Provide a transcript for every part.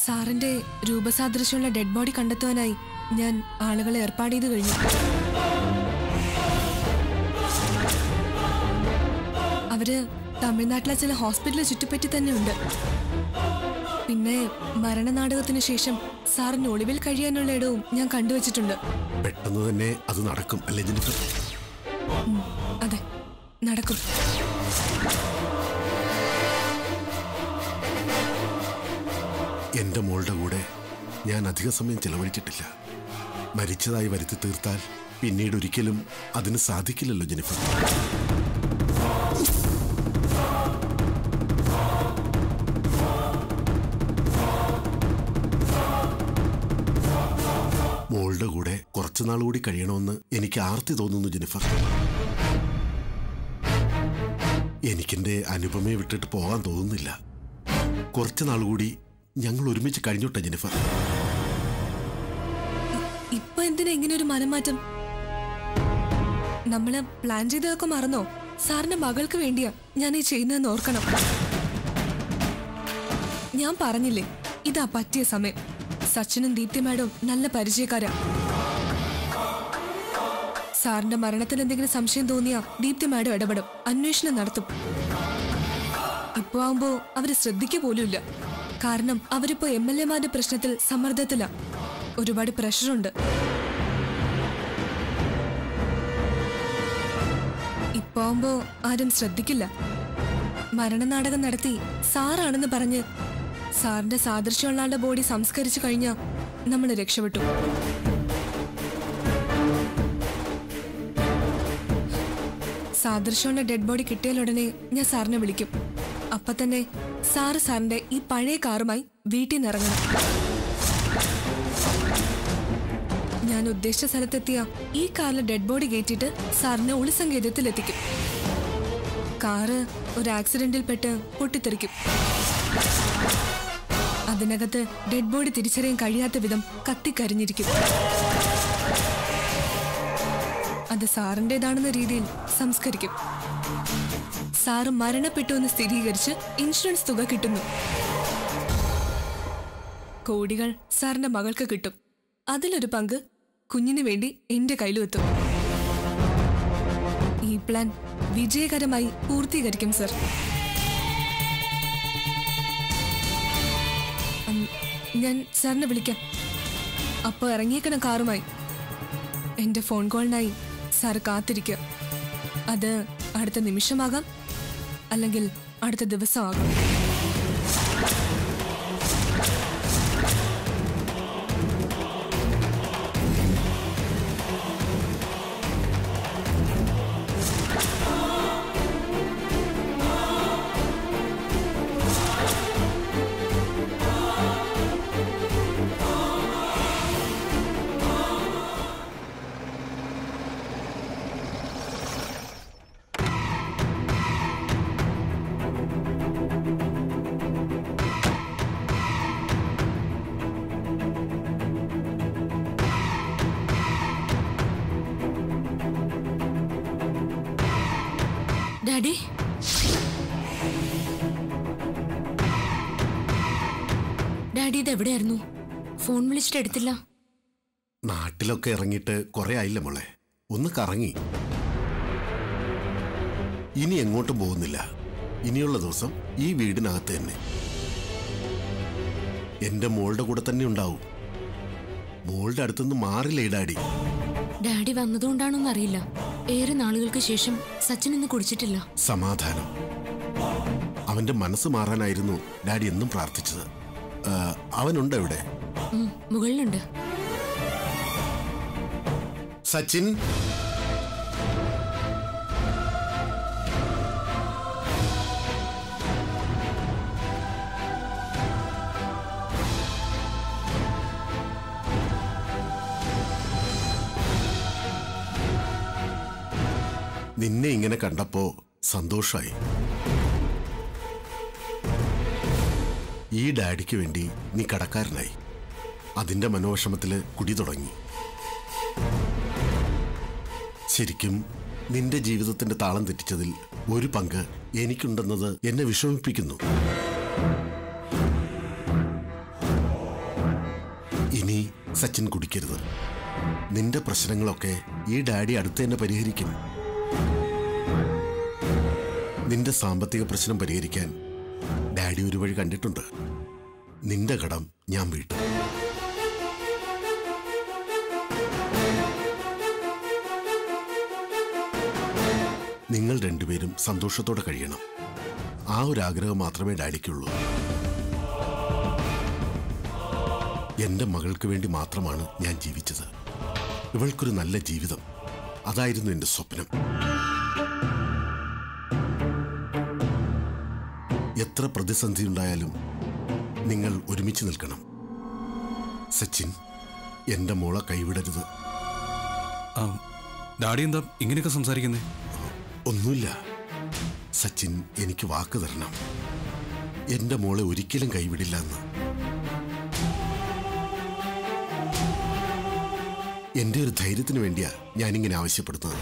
സാറിന്റെ രൂപസാദൃശ്യമുള്ള dead body കണ്ടെത്തുവാനായി ഞാൻ ആളുകളെ ഏർപ്പാട് ചെയ്തു കഴിഞ്ഞു അവര് തമിഴ്നാട്ടിലെ ചില ഹോസ്പിറ്റലിൽ ചുറ്റിപ്പറ്റി തന്നെ ഉണ്ട് പിന്നെ മരണനാടകത്തിന് ശേഷം സാറിന് ഒളിവിൽ കഴിയാനുള്ള ഇടവും ഞാൻ കണ്ടുവച്ചിട്ടുണ്ട് പെട്ടെന്ന് തന്നെ അത് നടക്കും അല്ലേ ജെനിഫർ അതെ നടക്കും എന്റെ മോളുടെ കൂടെ ഞാൻ അധിക സമയം ചെലവഴിച്ചിട്ടില്ല മരിച്ചതായി വരുത്തി തീർത്താൽ പിന്നീട് ഒരിക്കലും അതിന് സാധിക്കില്ലല്ലോ ജെനിഫർ മോളുടെ കൂടെ കുറച്ചുനാൾ കൂടി കഴിയണമെന്ന് എനിക്ക് ആർത്തി തോന്നുന്നു ജെനിഫർ എനിക്കെന്റെ അനുപമയെ വിട്ടിട്ട് പോകാൻ തോന്നുന്നില്ല കുറച്ചു നാൾ കൂടി ഞങ്ങൾ ഒരുമിച്ച് കഴിഞ്ഞോട്ടെ ജെനിഫർ ഇപ്പൊ എന്തിനാ ഇങ്ങനെ ഒരു മനംമാറ്റം നമ്മള് പ്ലാൻ ചെയ്തതൊക്കെ മറന്നോ സാറിന്റെ മകൾക്ക് വേണ്ടിയാ ഞാൻ ഈ ചെയ്യുന്നതെന്ന് ഓർക്കണം ഞാൻ പറഞ്ഞില്ലേ ഇതാ പറ്റിയ സമയം സച്ചിനും ദീപ്തി മാഡവും നല്ല പരിചയക്കാരാ സാറിന്റെ മരണത്തിൽ എന്തെങ്കിലും സംശയം തോന്നിയാ ദീപ്തി മാഡം ഇടപെടും അന്വേഷണം നടത്തും ഇപ്പൊ ആവുമ്പോ അവര് ശ്രദ്ധിക്കുക പോലുമില്ല കാരണം അവരിപ്പോ എം എൽ എമാരുടെ പ്രശ്നത്തിൽ സമ്മർദ്ദത്തിലാ ഒരുപാട് പ്രഷറുണ്ട് ഇപ്പൊ ആവുമ്പോ ആരും ശ്രദ്ധിക്കില്ല മരണനാടകം നടത്തി സാറാണെന്ന് പറഞ്ഞ് സാറിന്റെ സാദൃശ്യമുള്ള ആളുടെ ബോഡി സംസ്കരിച്ചു കഴിഞ്ഞാ നമ്മൾ രക്ഷപ്പെട്ടു സാദൃശ്യമുള്ള ഡെഡ് ബോഡി കിട്ടിയാലുടനെ ഞാൻ സാറിനെ വിളിക്കും അപ്പൊ തന്നെ സാറ് സാറിന്റെ ഈ പഴയ കാറുമായി വീട്ടിൽ നിന്ന് ഇറങ്ങണം ഞാൻ ഉദ്ദേശിച്ച സ്ഥലത്തെത്തിയ ഈ കാറിലെ ഡെഡ് ബോഡി കയറ്റിയിട്ട് സാറിനെ ഒളിസങ്കേതത്തിൽ എത്തിക്കും കാറ് ഒരു ആക്സിഡന്റിൽ പെട്ട് പൊട്ടിത്തെറിക്കും അതിനകത്ത് ഡെഡ് ബോഡി തിരിച്ചറിയാൻ കഴിയാത്ത വിധം കത്തിക്കരിഞ്ഞിരിക്കും അത് സാറിൻ്റെതാണെന്ന രീതിയിൽ സംസ്കരിക്കും സാറ് മരണപ്പെട്ടു എന്ന് സ്ഥിരീകരിച്ച് ഇൻഷുറൻസ് തുക കിട്ടുന്നു കോടികൾ സാറിന്റെ മകൾക്ക് കിട്ടും അതിലൊരു പങ്ക് കുഞ്ഞിന് വേണ്ടി എന്റെ കയ്യിലെത്തും ഈ പ്ലാൻ വിജയകരമായി പൂർത്തീകരിക്കും സർ ഉം, ഞാൻ സാറിനെ വിളിക്കാം അപ്പോൾ ഇറങ്ങിയേക്കണ കാറുമായി എന്റെ ഫോൺ കോളിനായി സാർ കാത്തിരിക്കുക അത് അടുത്ത നിമിഷമാകാം അല്ലെങ്കിൽ അടുത്ത ദിവസമാകാം ഡാഡി ഡാഡി ഇത് എവിടെയായിരുന്നു ഫോൺ വിളിച്ചിട്ട് എടുത്തില്ല നാട്ടിലൊക്കെ ഇറങ്ങിയിട്ട് കുറെ ആയില്ല മോളെ ഒന്ന് കറങ്ങി ഇനി എങ്ങോട്ടും പോകുന്നില്ല ഇനിയുള്ള ദിവസം ഈ വീടിനകത്ത് തന്നെ എന്റെ മോളുടെ കൂടെ തന്നെ ഉണ്ടാവും മോളുടെ അടുത്തുനിന്ന് മാറില്ല ഇടാടി ഡാഡി വന്നതുകൊണ്ടാണോന്ന് അറിയില്ല ഏറെ നാളുകൾക്ക് ശേഷം സച്ചിൻ ഇന്ന് കുടിച്ചിട്ടില്ല സമാധാനം അവന്റെ മനസ്സ് മാറാനായിരുന്നു ഡാഡി എന്നും പ്രാർത്ഥിച്ചത് ആ, അവനുണ്ട് ഇവിടെ ഉം, മുകളിലുണ്ട് സച്ചിൻ നിന്നെ ഇങ്ങനെ കണ്ടപ്പോ സന്തോഷമായി ഈ ഡാഡിക്ക് വേണ്ടി നീ കടക്കാരനായി അതിന്റെ മനോവിഷമത്തില് കുടി തുടങ്ങി ശരിക്കും നിന്റെ ജീവിതത്തിന്റെ താളം തെറ്റിച്ചതിൽ ഒരു പങ്ക് എനിക്കുണ്ടെന്നത് എന്നെ വിഷമിപ്പിക്കുന്നു സച്ചിൻ കുടിക്കരുത് നിന്റെ പ്രശ്നങ്ങളൊക്കെ ഈ ഡാഡി അടുത്ത് തന്നെ പരിഹരിക്കും നിന്റെ സാമ്പത്തിക പ്രശ്നം പരിഹരിക്കാൻ ഡാഡി ഒരു വഴി കണ്ടിട്ടുണ്ട് നിന്റെ കടം ഞാൻ വീട്ടും നിങ്ങൾ രണ്ടുപേരും സന്തോഷത്തോടെ കഴിയണം ആ ഒരു ആഗ്രഹം മാത്രമേ ഡാഡിക്കുള്ളൂ എന്റെ മകൾക്ക് വേണ്ടി മാത്രമാണ് ഞാൻ ജീവിച്ചത് ഇവൾക്കൊരു നല്ല ജീവിതം അതായിരുന്നു എന്റെ സ്വപ്നം എത്ര പ്രതിസന്ധി ഉണ്ടായാലും നിങ്ങൾ ഒരുമിച്ച് നിൽക്കണം സച്ചിൻ എന്റെ മോളെ കൈവിടരുത് ആ ഡാഡി എന്താ ഇങ്ങനെയൊക്കെ സംസാരിക്കുന്നേ ഒന്നുമില്ല സച്ചിൻ എനിക്ക് വാക്ക് തരണം എന്റെ മോളെ ഒരിക്കലും കൈവിടില്ല എന്ന് എന്റെ ഒരു ധൈര്യത്തിന് വേണ്ടിയാ ഞാനിങ്ങനെ ആവശ്യപ്പെടുന്നത്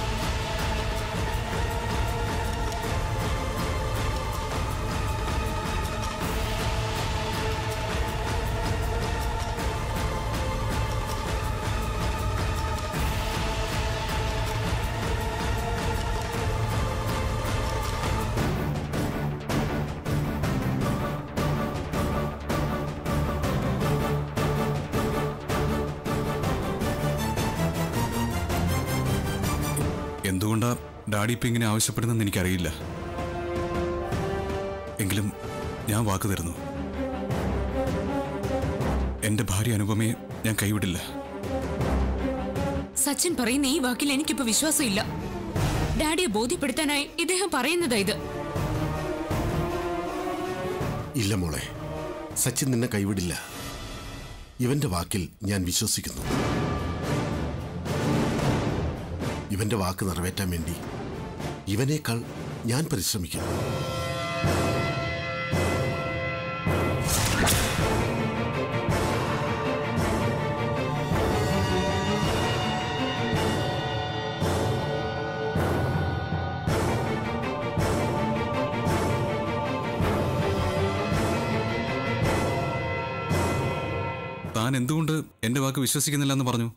എന്തുകൊണ്ടാ ഡാഡി ഇപ്പം ഇങ്ങനെ ആവശ്യപ്പെടുന്നതെന്ന് എനിക്കറിയില്ല എങ്കിലും ഞാൻ വാക്ക് തരുന്നു എൻ്റെ ഭാര്യ അനുപമയെ ഞാൻ കൈവിടില്ല സച്ചിൻ പറയുന്ന ഈ വാക്കിൽ എനിക്കിപ്പോ വിശ്വാസമില്ല ഡാഡിയെ ബോധ്യപ്പെടുത്താനായി ഇദ്ദേഹം പറയുന്നതാ ഇത് ഇല്ല മോളെ സച്ചിൻ നിന്നെ കൈവിടില്ല ഇവന്റെ വാക്കിൽ ഞാൻ വിശ്വസിക്കുന്നു ഇവന്റെ വാക്ക് നിറവേറ്റാൻ വേണ്ടി ഇവനേക്കാൾ ഞാൻ പരിശ്രമിക്കും താൻ എന്തുകൊണ്ട് എൻ്റെ വാക്ക് വിശ്വസിക്കുന്നില്ല എന്ന് പറഞ്ഞു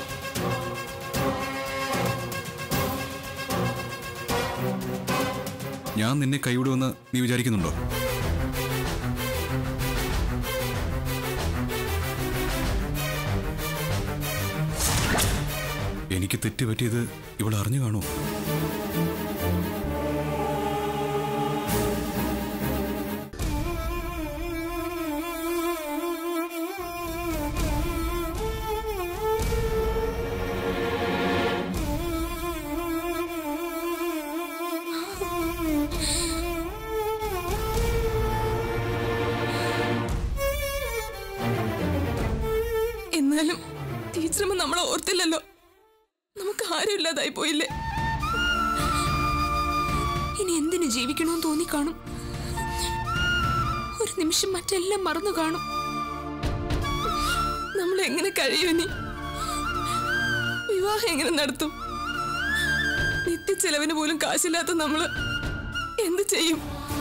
ഞാൻ നിന്നെ കൈവിടുമെന്ന് നീ വിചാരിക്കുന്നുണ്ടോ എനിക്ക് തെറ്റുപറ്റിയത് ഇവൾ അറിഞ്ഞു കാണോ എന്നാലും ടീച്ചറമ്മ നമ്മളെ ഓർത്തില്ലല്ലോ നമുക്ക് ആരും ഇല്ലാതായി പോയില്ലേ ഇനി എന്തിനു ജീവിക്കണമെന്ന് തോന്നിക്കാണും ഒരു നിമിഷം മറ്റെല്ലാം മറന്നു കാണും നമ്മൾ എങ്ങനെ കഴിയും ഇനി വിവാഹം എങ്ങനെ നടത്തും നിത്യച്ചെലവിന് പോലും കാശില്ലാത്ത നമ്മള് എന്ത് ചെയ്യും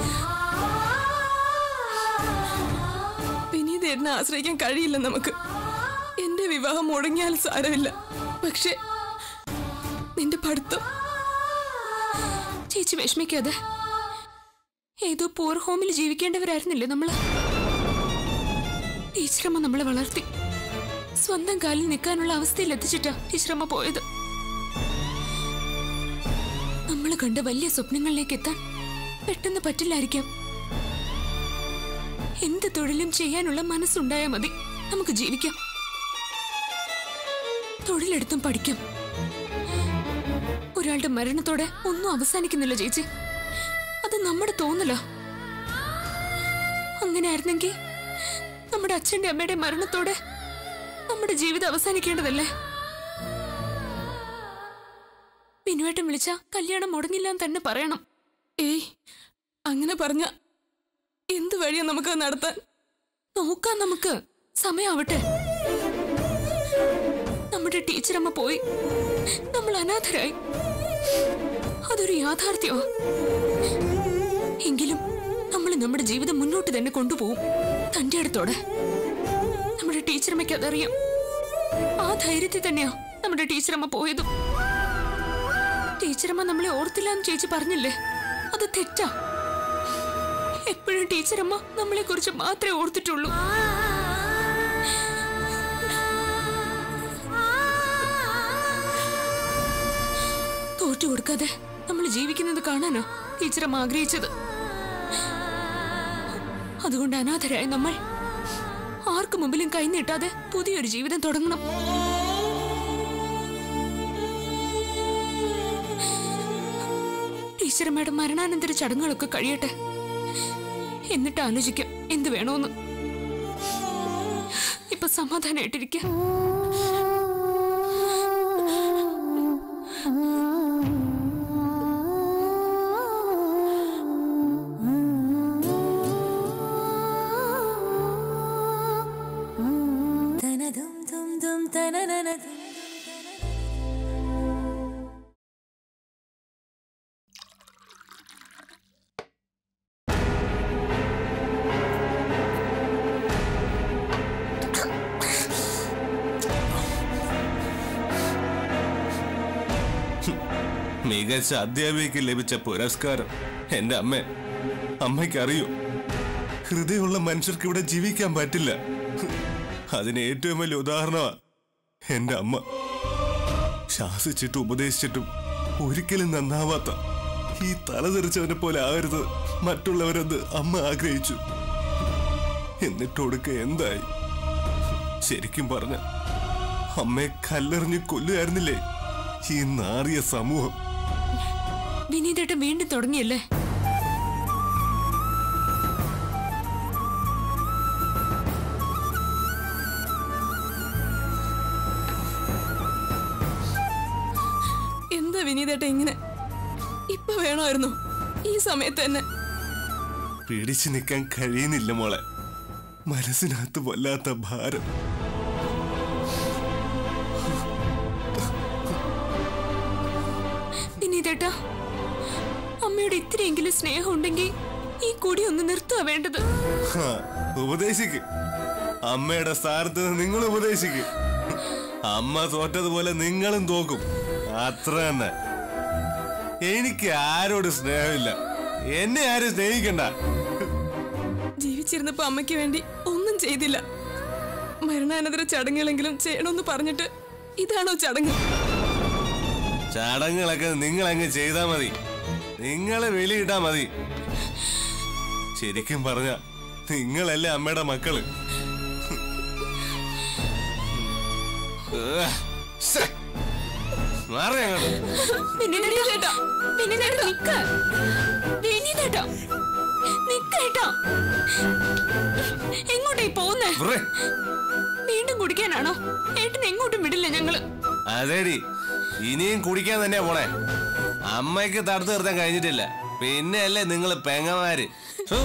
വിനീതേട്ടനെ ആശ്രയിക്കാൻ കഴിയില്ല നമുക്ക് എന്റെ വിവാഹം മുടങ്ങിയാൽ സാരമില്ല പക്ഷെ നിന്റെ പഠിത്തം ചേച്ചി വിഷമിക്കാതെ ഏതോ പൂർ ഹോമിൽ ജീവിക്കേണ്ടവരായിരുന്നില്ലേ നമ്മള് ടീച്ചറമ്മ നമ്മളെ വളർത്തി സ്വന്തം കാലിൽ നിൽക്കാനുള്ള അവസ്ഥയിൽ എത്തിച്ചിട്ടാ ടീച്ചറമ്മ പോയത് നമ്മൾ കണ്ട വലിയ സ്വപ്നങ്ങളിലേക്ക് എത്താൻ പെട്ടെന്ന് പറ്റില്ലായിരിക്കാം എന്ത് തൊഴിലും ചെയ്യാനുള്ള മനസ്സുണ്ടായാൽ മതി നമുക്ക് ജീവിക്കാം തൊഴിലെടുത്തും പഠിക്കാം ഒരാളുടെ മരണത്തോടെ ഒന്നും അവസാനിക്കുന്നില്ല ചേച്ചി അത് നമ്മുടെ തോന്നലോ അങ്ങനെ ആയിരുന്നെങ്കിൽ നമ്മുടെ അച്ഛന്റെ അമ്മയുടെ മരണത്തോടെ നമ്മുടെ ജീവിതം അവസാനിക്കേണ്ടതല്ലേ പിന്നുവേട്ടം വിളിച്ച കല്യാണം മുടങ്ങില്ല എന്ന് തന്നെ പറയണം ഏയ് അങ്ങനെ പറഞ്ഞ എന്ത് വഴിയാ നമുക്ക് നടത്താൻ നോക്കാം നമുക്ക് സമയാവട്ടെ നമ്മുടെ ടീച്ചറമ്മ പോയി നമ്മൾ അനാഥരായി അതൊരു യാഥാർത്ഥ്യമാ എങ്കിലും നമ്മൾ നമ്മുടെ ജീവിതം മുന്നോട്ട് തന്നെ കൊണ്ടുപോകും തന്റെ അടുത്തോടെ നമ്മുടെ ടീച്ചറമ്മയ്ക്ക് അതറിയാം ആ ധൈര്യത്തിൽ തന്നെയാ നമ്മുടെ ടീച്ചറമ്മ പോയതും ടീച്ചറമ്മ നമ്മളെ ഓർത്തില്ല എന്ന് ചേച്ചി പറഞ്ഞില്ലേ അത് തെറ്റാ എപ്പോഴും ടീച്ചറമ്മ നമ്മളെ കുറിച്ച് മാത്രമേ ഓർത്തിട്ടുള്ളൂ തോറ്റു കൊടുക്കാതെ നമ്മൾ ജീവിക്കുന്നത് കാണാനോ ടീച്ചറമ്മ ആഗ്രഹിച്ചത് അതുകൊണ്ട് അനാഥരായ നമ്മൾ ആർക്കു മുമ്പിലും കൈ നീട്ടാതെ പുതിയൊരു ജീവിതം തുടങ്ങണം ടീച്ചറമ്മയുടെ മരണാനന്തര ചടങ്ങുകളൊക്കെ കഴിയട്ടെ എന്നിട്ട് ആലോചിക്കാം എന്ത് വേണോന്ന് ഇപ്പൊ സമാധാനായിട്ടിരിക്കാം മികച്ച അധ്യാപികയ്ക്ക് ലഭിച്ച പുരസ്കാരം എന്റെ അമ്മ അമ്മയ്ക്ക് അറിയൂ ഹൃദയമുള്ള മനുഷ്യർക്ക് ഇവിടെ ജീവിക്കാൻ പറ്റില്ല അതിന് ഏറ്റവും വലിയ ഉദാഹരണമാ എന്റെ അമ്മ ശാസിച്ചിട്ടും ഉപദേശിച്ചിട്ടും ഒരിക്കലും നന്നാവാത്ത ഈ തലതെറിച്ചവനെ പോലെ ആകരുത് മറ്റുള്ളവരെന്ന് അമ്മ ആഗ്രഹിച്ചു എന്നിട്ടൊടുക്ക എന്തായി ശരിക്കും പറഞ്ഞ അമ്മയെ കല്ലെറിഞ്ഞ് കൊല്ലുകയായിരുന്നില്ലേ ഈ നാറിയ സമൂഹം വിനീതേട്ടൻ വീണ്ടും തുടങ്ങിയല്ലേ എന്താ വിനീതേട്ട ഇങ്ങനെ ഇപ്പൊ വേണമായിരുന്നു ഈ സമയത്ത് തന്നെ പിടിച്ചു നിൽക്കാൻ കഴിയുന്നില്ല മോളെ മനസ്സിനകത്ത് വല്ലാത്ത ഭാരം വിനീതേട്ടാ അമ്മയോട് ഇത്രയെങ്കിലും സ്നേഹം ഉണ്ടെങ്കിൽ ഈ കുടി ഒന്ന് നിർത്തുക വേണ്ടത് ഹാ, ഉപദേശിക്ക് അമ്മയുടെ സ്ഥാനത്ത് നിന്ന് നിങ്ങൾ ഉപദേശിക്ക് അമ്മ തോറ്റതുപോലെ നിങ്ങളും തോക്കും അത്ര തന്നെ എനിക്ക് ആരോട് സ്നേഹമില്ല എന്നെ ആരും സ്നേഹിക്കണ്ട ജീവിച്ചിരുന്നപ്പോ അമ്മയ്ക്ക് വേണ്ടി ഒന്നും ചെയ്തില്ല മരണാനന്തര ചടങ്ങുകളെങ്കിലും ചെയ്യണമെന്ന് പറഞ്ഞിട്ട് ഇതാണോ ചടങ്ങ് ചടങ്ങുകളൊക്കെ നിങ്ങൾ അങ്ങ് ചെയ്താ മതി നിങ്ങളെ വെളിയിട്ടാ മതി ശരിക്കും പറഞ്ഞ നിങ്ങളല്ലേ അമ്മയുടെ മക്കള് ഏഹ്, ശ്ശെ. മാറി അങ്ങോട്ട് വിനീതേട്ടാ വിനീതേട്ടാ നിക്ക് വിനീതേട്ടാ നിക്കേട്ടാ എങ്ങോട്ടായി പോകുന്നേ വ്രേ. വീണ്ടും കുടിക്കാനാണോ ഏട്ടൻ എങ്ങോട്ടും വിടില്ല ഞങ്ങള് അതേടി ഇനിയും കുടിക്കാൻ തന്നെയാ പോണേ അമ്മയ്ക്ക് തടുത്തു നിർത്താൻ കഴിഞ്ഞിട്ടില്ല പിന്നെ അല്ലേ നിങ്ങൾ പെങ്ങമാര് ഹു.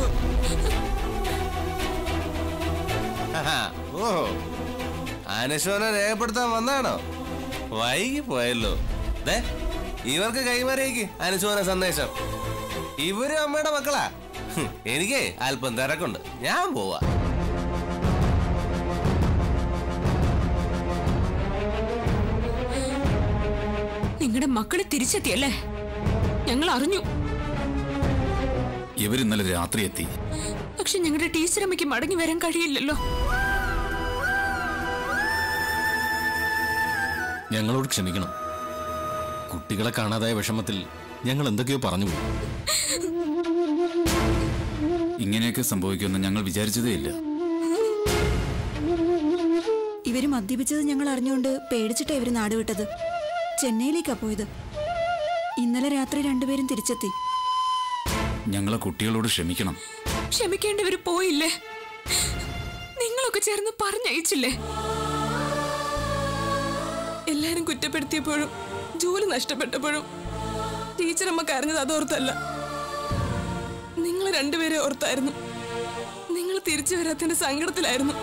ആഹാ, ഓഹോ അനുശോനെ രേഖപ്പെടുത്താൻ വന്നാണോ വൈകി പോയല്ലോ ദേ ഇവർക്ക് കൈമാറിയേക്ക് അനുശോന സന്ദേശം ഇവരും അമ്മയുടെ മക്കളാ ഹും, എനിക്ക് അല്പം തിരക്കുണ്ട് ഞാൻ പോവാ നിങ്ങളുടെ മക്കള് തിരിച്ചെത്തിയല്ലേ ഞങ്ങൾ അറിഞ്ഞു ഇവരിന്നലെ രാത്രി എത്തി പക്ഷെ ഞങ്ങളുടെ ടീച്ചറമ്മയ്ക്ക് മടങ്ങി വരാൻ കഴിയില്ലല്ലോ ഞങ്ങളോട് ക്ഷമിക്കണം കുട്ടികളെ കാണാതായ വിഷമത്തിൽ ഞങ്ങൾ എന്തൊക്കെയോ പറഞ്ഞു പോയി ഇങ്ങനെയൊക്കെ സംഭവിക്കുമെന്ന് ഞങ്ങൾ വിചാരിച്ചതേയില്ല ഇവര് മദ്യപിച്ചത് ഞങ്ങൾ അറിഞ്ഞുകൊണ്ട് പേടിച്ചിട്ടാ ഇവര് നാട് വിട്ടത് ചെന്നൈയിലേക്കാ പോയത് ഇന്നലെ രാത്രി രണ്ടുപേരും തിരിച്ചെത്തി ഞങ്ങളെ കുട്ടികളോട് ക്ഷമിക്കണം ക്ഷമിക്കേണ്ടവര് പോയില്ലേ നിങ്ങളൊക്കെ ചേർന്ന് പറഞ്ഞയച്ചില്ലേ എല്ലാരും കുറ്റപ്പെടുത്തിയപ്പോഴും ജോലി നഷ്ടപ്പെട്ടപ്പോഴും ടീച്ചറമ്മ കരഞ്ഞത് അതോർത്തല്ല നിങ്ങൾ രണ്ടുപേരെ ഓർത്തായിരുന്നു നിങ്ങൾ തിരിച്ചു വരാത്തതിന്റെ സങ്കടത്തിലായിരുന്നു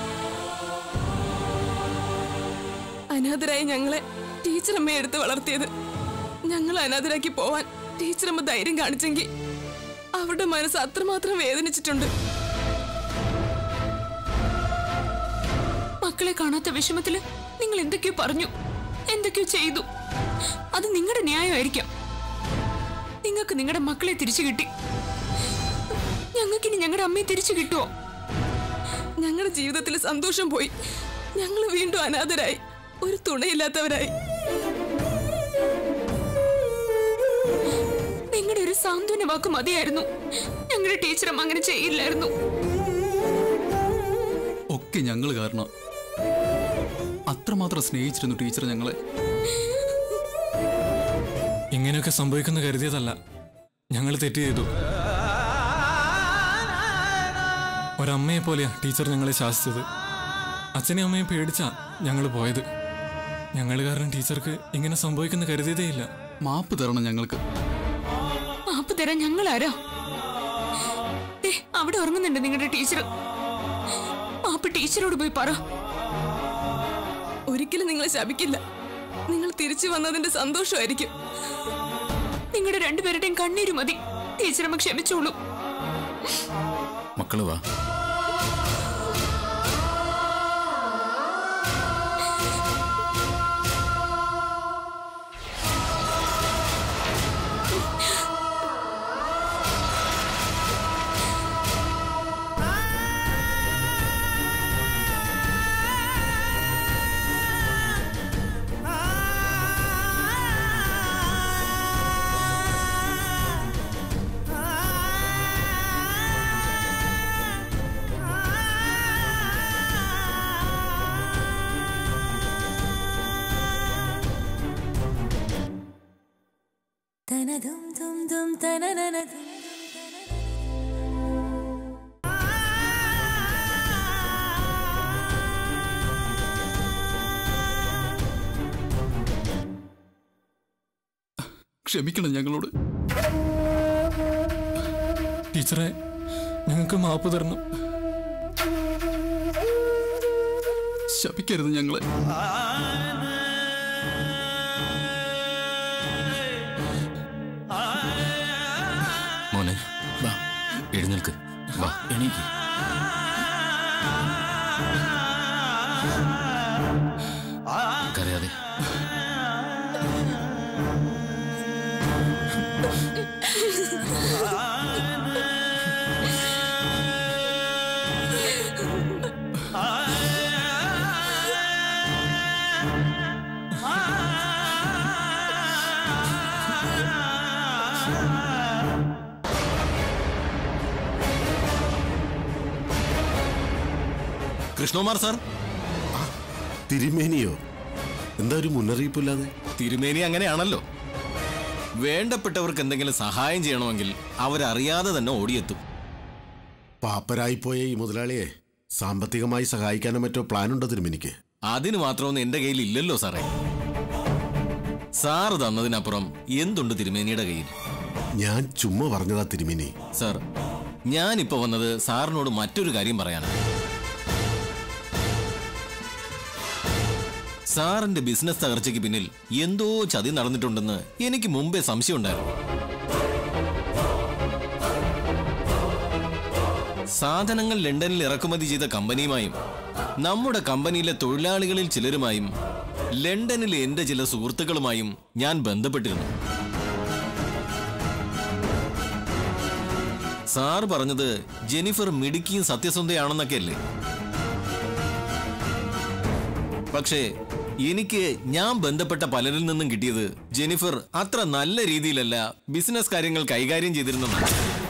അനാഥരായി ഞങ്ങളെ ടീച്ചറമ്മയെ എടുത്ത് വളർത്തിയത് ഞങ്ങൾ അനാഥരാക്കി പോവാൻ ടീച്ചറമ്മ ധൈര്യം കാണിച്ചെങ്കിൽ അവരുടെ മനസ്സ് അത്രമാത്രം വേദനിച്ചിട്ടുണ്ട് മക്കളെ കാണാത്ത വിഷമത്തില് നിങ്ങൾ എന്തൊക്കെയോ പറഞ്ഞു എന്തൊക്കെയോ ചെയ്തു അത് നിങ്ങളുടെ ന്യായമായിരിക്കാം നിങ്ങൾക്ക് നിങ്ങളുടെ മക്കളെ തിരിച്ചു കിട്ടി ഞങ്ങൾക്കിനി ഞങ്ങളുടെ അമ്മയെ തിരിച്ചു കിട്ടുമോ ഞങ്ങളുടെ ജീവിതത്തിൽ സന്തോഷം പോയി ഞങ്ങൾ വീണ്ടും അനാഥരായി ഒരു തുണയില്ലാത്തവരായി നിങ്ങളുടെ ഒരു സാന്ത്വന വാക്ക് മതിയായിരുന്നു ഞങ്ങളുടെ ടീച്ചറും അങ്ങനെ ചെയ്യില്ലായിരുന്നു ഒക്കെ ഞങ്ങൾ കാരണം അത്രമാത്രം സ്നേഹിച്ചിരുന്നു ടീച്ചർ ഞങ്ങളെ ഇങ്ങനെയൊക്കെ സംഭവിക്കുന്ന കരുതിയതല്ല ഞങ്ങൾ തെറ്റ് ചെയ്തു ഒരമ്മയെ പോലെയാ ടീച്ചർ ഞങ്ങളെ ശാസിച്ചത് അച്ഛനെയും അമ്മയും പേടിച്ചാ ഞങ്ങൾ പോയത് ഞങ്ങൾ കാരണം ടീച്ചർക്ക് ഇങ്ങനെ സംഭവിക്കുന്ന കരുതിയതേയില്ല മാപ്പ് തരണം ഞങ്ങൾക്ക് മാപ്പ് തരാൻ ഞങ്ങൾ ആരാ ദേ, അവിടെ ഉറങ്ങുന്നുണ്ട് നിങ്ങളുടെ ടീച്ചർ മാപ്പ് ടീച്ചറോട് പോയി പറ ഒരിക്കലും നിങ്ങളെ ശപിക്കില്ല നിങ്ങൾ തിരിച്ചു വന്നതിന്റെ സന്തോഷമായിരിക്കും നിങ്ങളുടെ രണ്ടുപേരുടെയും കണ്ണീര് മതി ടീച്ചറമ്മ ക്ഷമിച്ചോളൂ മക്കള് വാ ക്ഷമിക്കണം ഞങ്ങളോട് ടീച്ചറെ ഞങ്ങൾക്ക് മാപ്പ് തരണം ശപിക്കരുത് ഞങ്ങളെ മോനെ വാ എഴുന്നേൽക്ക് വാ എണീക്ക് കരയാതെ കൃഷ്ണകുമാർ സാർ തിരുമേനിയോ എന്താ ഒരു മുന്നറിയിപ്പില്ലാതെ തിരുമേനി അങ്ങനെയാണല്ലോ വേണ്ടപ്പെട്ടവർക്ക് എന്തെങ്കിലും സഹായം ചെയ്യണമെങ്കിൽ അവരറിയാതെ തന്നെ ഓടിയെത്തും പാപ്പരായിപ്പോയ ഈ മുതലാളിയെ സാമ്പത്തികമായി സഹായിക്കാനോ മറ്റോ പ്ലാനുണ്ടോ തിരുമേനിക്ക് അതിന് മാത്രമൊന്നും എന്റെ കയ്യിൽ ഇല്ലല്ലോ സാറേ സാറ് തന്നതിനപ്പുറം എന്തുണ്ട് തിരുമേനിയുടെ കയ്യിൽ ഞാൻ ചുമ്മാ പറഞ്ഞതാ തിരുമേനി സാർ ഞാനിപ്പോ വന്നത് സാറിനോട് മറ്റൊരു കാര്യം പറയാനാണ് സാറിന്റെ ബിസിനസ് തകർച്ചയ്ക്ക് പിന്നിൽ എന്തോ ചതി നടന്നിട്ടുണ്ടെന്ന് എനിക്ക് മുമ്പേ സംശയമുണ്ടായിരുന്നു സാധനങ്ങൾ ലണ്ടനിൽ ഇറക്കുമതി ചെയ്ത കമ്പനിയുമായും നമ്മുടെ കമ്പനിയിലെ തൊഴിലാളികളിൽ ചിലരുമായും ലണ്ടനിലെ എന്റെ ചില സുഹൃത്തുക്കളുമായും ഞാൻ ബന്ധപ്പെട്ടിരുന്നു സാർ പറഞ്ഞത് ജെനിഫർ മിടുക്കിയും സത്യസന്ധയാണെന്നൊക്കെ അല്ലേ പക്ഷേ എനിക്ക് ഞാൻ ബന്ധപ്പെട്ട പലരിൽ നിന്നും കിട്ടിയത് ജെനിഫർ അത്ര നല്ല രീതിയിലല്ല ബിസിനസ് കാര്യങ്ങൾ കൈകാര്യം ചെയ്തിരുന്നതാണ്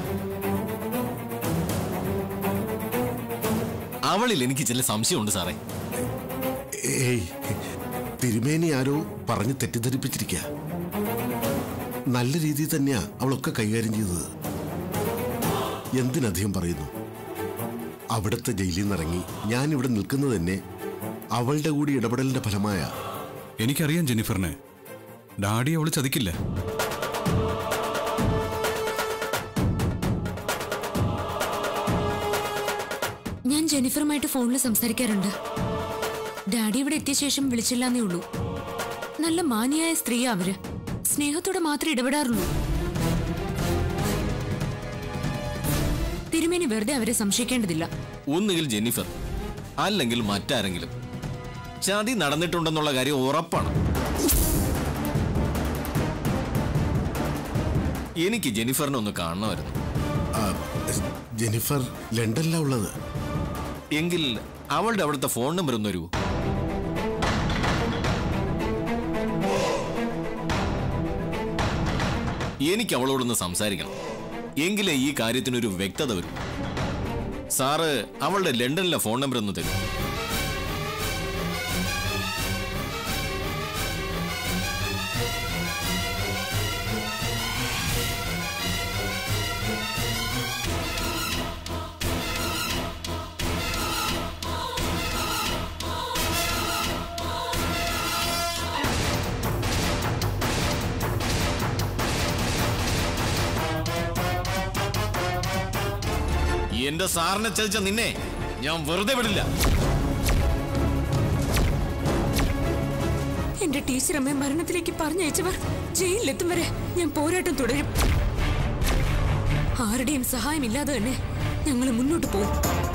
അവളിൽ എനിക്ക് ചില സംശയമുണ്ട് സാറേ ഏയ് തിരുമേനി ആരോ പറഞ്ഞ് തെറ്റിദ്ധരിപ്പിച്ചിരിക്കുക നല്ല രീതിയിൽ തന്നെയാ അവളൊക്കെ കൈകാര്യം ചെയ്തത് എന്തിനധികം പറയുന്നു അവിടുത്തെ ജയിലിൽ നിന്നിറങ്ങി ഞാൻ ഇവിടെ നിൽക്കുന്നത് തന്നെ അവളുടെ കൂടി ഇടപെടലിന്റെ ഫലമായ എനിക്കറിയാം ജെന്നിഫറിനെ ഡാഡി അവള് ചതിക്കില്ല ഞാൻ ജെനിഫറുമായിട്ട് ഫോണിൽ സംസാരിക്കാറുണ്ട് ഡാഡി ഇവിടെ എത്തിയ ശേഷം വിളിച്ചില്ലാന്നേ ഉള്ളൂ നല്ല മാന്യായ സ്ത്രീയാ അവര് സ്നേഹത്തോടെ മാത്രമേ ഇടപെടാറുള്ളൂ തിരുമേനി വെറുതെ അവരെ സംശയിക്കേണ്ടതില്ല ഒന്നുകിൽ ജെന്നിഫർ അല്ലെങ്കിൽ മറ്റാരെങ്കിലും ചതി നടന്നിട്ടുണ്ടെന്നുള്ള കാര്യം ഉറപ്പാണ് എനിക്ക് ജെനിഫറിനെ ഒന്ന് കാണണമായിരുന്നു ആ, ജെനിഫർ ലണ്ടനിലാ ഉള്ളത് എങ്കിൽ അവളുടെ അവിടുത്തെ ഫോൺ നമ്പർ ഒന്ന് തരൂ എനിക്ക് അവളോടൊന്ന് സംസാരിക്കണം എങ്കിലേ ഈ കാര്യത്തിനൊരു വ്യക്തത വരും സാറ് അവളുടെ ലണ്ടനിലെ ഫോൺ നമ്പർ ഒന്ന് തരൂ എന്റെ സാറിനെ ചതിച്ച നിന്നെ ഞാൻ വെറുതെ വിടില്ല എന്റെ ടീച്ചർ അമ്മയെ മരണത്തിലേക്ക് പറഞ്ഞയച്ചവർ ജയിലിലെത്തും വരെ ഞാൻ പോരാട്ടം തുടരും ആരുടെയും സഹായമില്ലാതെ തന്നെ ഞങ്ങൾ മുന്നോട്ട് പോകും